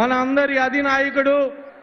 మన అందరి అధినాయకుడు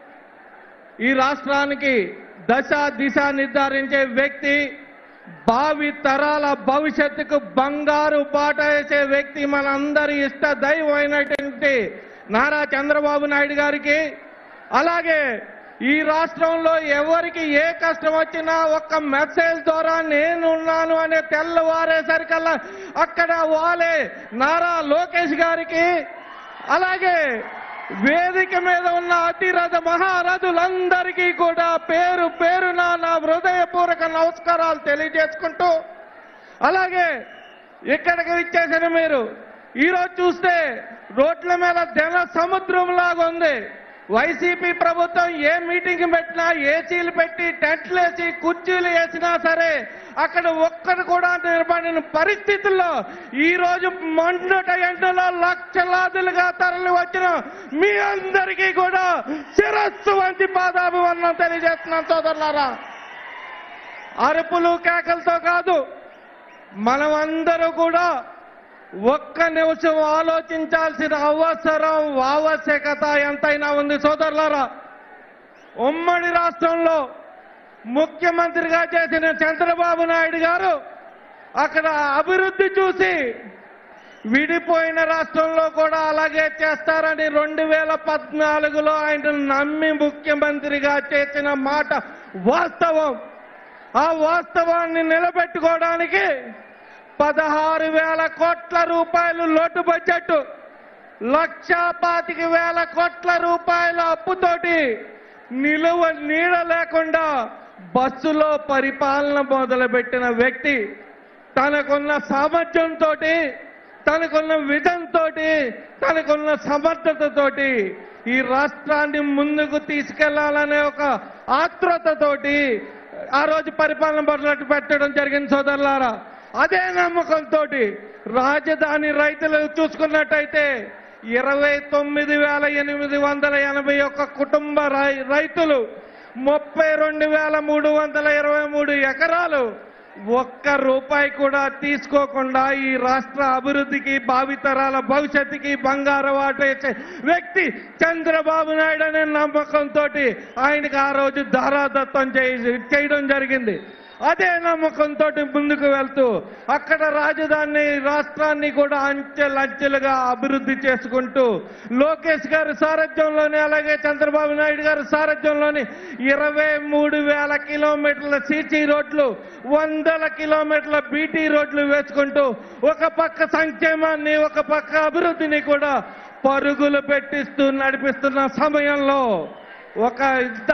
ఈ రాష్ట్రానికి దశ దిశ నిర్ధారించే వ్యక్తి భావి తరాల భవిష్యత్తుకు బంగారు బాట వేసే వ్యక్తి మన అందరి ఇష్ట దైవం అయినటువంటి నారా చంద్రబాబు నాయుడు గారికి అలాగే ఈ రాష్ట్రంలో ఎవరికి ఏ కష్టం వచ్చినా ఒక్క మెసేజ్ ద్వారా నేనున్నాను అనే తెల్లవారేసరికల్లా అక్కడ వాలే నారా లోకేష్ గారికి అలాగే వేదిక మీద ఉన్న అతిరథ మహారథులందరికీ కూడా పేరు పేరున నా హృదయపూర్వక నమస్కారాలు తెలియజేసుకుంటూ అలాగే ఇక్కడికి ఇచ్చేసిన మీరు ఈరోజు చూస్తే రోడ్ల మీద జన సముద్రం లాగా ఉంది వైసీపీ ప్రభుత్వం ఏ మీటింగ్ పెట్టినా ఏసీలు పెట్టి టెంట్లు వేసి కుర్చీలు వేసినా సరే అక్కడ ఒక్కడు కూడా నిలబడిన పరిస్థితుల్లో ఈ రోజు మండుట ఎండలో లక్షలాదులుగా తరలి వచ్చిన మీ అందరికీ కూడా శిరస్సు వంటి పాదాభివందనం తెలియజేస్తున్నాం సోదరులారా అరుపులు కేకలతో కాదు మనమందరూ కూడా ఒక్క నిమిషం ఆలోచించాల్సిన అవసరం ఆవశ్యకత ఎంతైనా ఉంది సోదరులారా ఉమ్మడి రాష్ట్రంలో ముఖ్యమంత్రిగా చేసిన చంద్రబాబు నాయుడు గారు అక్కడ అభివృద్ధి చూసి విడిపోయిన రాష్ట్రంలో కూడా అలాగే చేస్తారని రెండు వేల పద్నాలుగులో ఆయన నమ్మి ముఖ్యమంత్రిగా చేసిన మాట వాస్తవం ఆ వాస్తవాన్ని నిలబెట్టుకోవడానికి పదహారు వేల కోట్ల రూపాయలు లోటు బడ్జెట్ లక్షా పాతిక వేల కోట్ల రూపాయల అప్పుతోటి నిలువ నీడ లేకుండా బస్సులో పరిపాలన మొదలుపెట్టిన వ్యక్తి తనకున్న సామర్థ్యంతో తనకున్న విధంతో తనకున్న సమర్థతతోటి ఈ రాష్ట్రాన్ని ముందుకు తీసుకెళ్లాలనే ఒక ఆత్రుతతోటి ఆ రోజు పరిపాలన మొదలు పెట్టడం జరిగింది సోదరులారా అదే నమ్మకంతో రాజధాని రైతులు చూసుకున్నట్టయితే ఇరవై తొమ్మిది వేల ఎనిమిది వందల ఎనభై ఒక్క కుటుంబ రై- రైతులు ముప్పై రెండు వేల మూడు వందల ఇరవై మూడు ఎకరాలు ఒక్క రూపాయి కూడా తీసుకోకుండా ఈ రాష్ట్ర అభివృద్ధికి భావితరాల భవిష్యత్తుకి బంగారు వాట వేసే వ్యక్తి చంద్రబాబు నాయుడు అనే నమ్మకంతో ఆయనకు ఆ రోజు ధారాదత్తం చేయ- చేయడం జరిగింది అదే నమ్మకంతో ముందుకు వెళ్తూ అక్కడ రాజధాని రాష్ట్రాన్ని కూడా అంచెలంచెలుగా అభివృద్ధి చేసుకుంటూ లోకేష్ గారి సారథ్యంలోని అలాగే చంద్రబాబు నాయుడు గారి సారథ్యంలోని ఇరవై మూడు వేల కిలోమీటర్ల సీసీ రోడ్లు వందల కిలోమీటర్ల బీటీ రోడ్లు వేసుకుంటూ ఒక పక్క సంక్షేమాన్ని ఒక పక్క అభివృద్ధిని కూడా పరుగులు పెట్టిస్తూ నడిపిస్తున్న సమయంలో ఒక ఇంత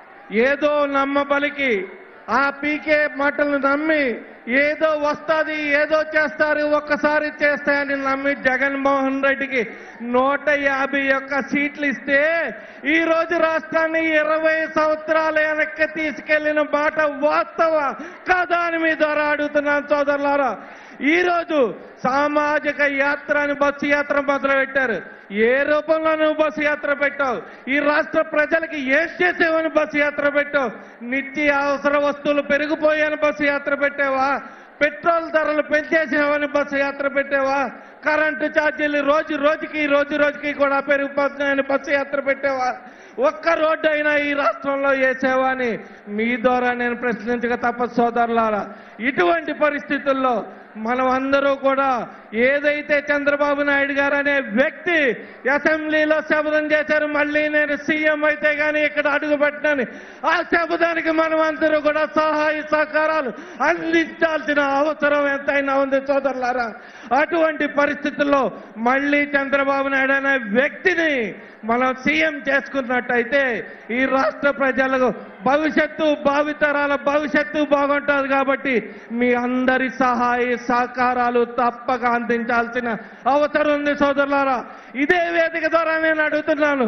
ఏదో నమ్మబలికి ఆ పీకే మాటలు నమ్మి ఏదో వస్తాది ఏదో చేస్తారు ఒక్కసారి చేస్తాయని నమ్మి జగన్మోహన్ రెడ్డికి నూట యాభై ఒక్క సీట్లు ఇస్తే ఈ రోజు రాష్ట్రాన్ని ఇరవై సంవత్సరాల వెనక్కి తీసుకెళ్లిన మాట వాస్తవ కాదా అని మీ ద్వారా అడుగుతున్నాను సోదరులారా ఈ రోజు సామాజిక యాత్ర అని బస్సు యాత్ర మొదలు పెట్టారు ఏ రూపంలో నువ్వు బస్సు యాత్ర పెట్టావు ఈ రాష్ట్ర ప్రజలకి ఏం చేసేవని బస్సు యాత్ర పెట్టావు నిత్య అవసర వస్తువులు పెరిగిపోయాని బస్సు యాత్ర పెట్టావా పెట్రోల్ ధరలు పెంచేసావని బస్సు యాత్ర పెట్టావా కరెంటు ఛార్జీలు రోజు రోజుకి రోజు రోజుకి కూడా పెరిగిపోతున్నాయని బస్సు యాత్ర పెట్టావా ఒక్క రోడ్డు అయినా ఈ రాష్ట్రంలో వేసావా అని మీ ద్వారా నేను ప్రశ్నించక తప్ప సోదరులారా ఇటువంటి పరిస్థితుల్లో మనం అందరూ కూడా ఏదైతే చంద్రబాబు నాయుడు గారు అనే వ్యక్తి అసెంబ్లీలో శపథం చేశారు మళ్ళీ నేను సీఎం అయితే గాని ఇక్కడ అడుగు పెట్టనని ఆ శపథానికి మనం అందరూ కూడా సహాయ సహకారాలు అందించాల్సిన అవసరం ఎంతైనా ఉంది సోదరులారా అటువంటి పరిస్థితుల్లో మళ్ళీ చంద్రబాబు నాయుడు అనే వ్యక్తిని మనం సీఎం చేసుకున్నట్టయితే ఈ రాష్ట్ర ప్రజలకు భవిష్యత్తు భావితరాల భవిష్యత్తు బాగుంటుంది కాబట్టి మీ అందరి సహాయ సహకారాలు తప్పక అందించాల్సిన అవసరం ఉంది సోదరులారా ఇదే వేదిక ద్వారా నేను అడుగుతున్నాను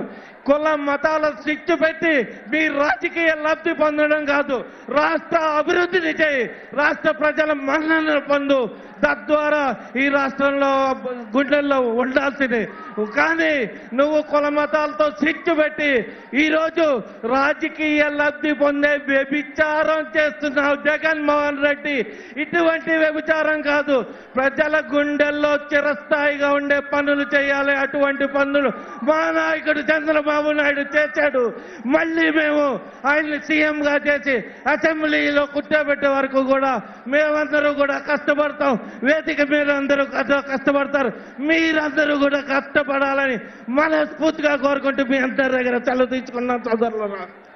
కుల మతాల శిక్ష పెట్టి మీ రాజకీయ లబ్ధి పొందడం కాదు రాష్ట్ర అభివృద్ధిని చేయి రాష్ట్ర ప్రజల మన్ననలు పొందు తద్వారా ఈ రాష్ట్రంలో గుండెల్లో ఉండాల్సింది కానీ నువ్వు కుల మతాలతో శిక్ష పెట్టి ఈరోజు రాజకీయ లబ్ధి పొందే వ్యభిచారం చేస్తున్నావు జగన్మోహన్ రెడ్డి ఇటువంటి వ్యభిచారం కాదు ప్రజల గుండెల్లో చిరస్థాయిగా ఉండే పనులు చేయాలి అటువంటి పనులు మా నాయకుడు చంద్రబాబు నాయుడు చేశాడు మళ్ళీ మేము ఆయన్ని సీఎంగా చేసి అసెంబ్లీలో కూర్చోబెట్టే వరకు కూడా మేమందరూ కూడా కష్టపడతాం వేదిక మీద అందరూ కష్ట- కష్టపడతారు మీరందరూ కూడా కష్టపడాలని మనస్ఫూర్తిగా కోరుకుంటూ మీ అందరి దగ్గర చల్ల తీసుకున్నాం సోదరులు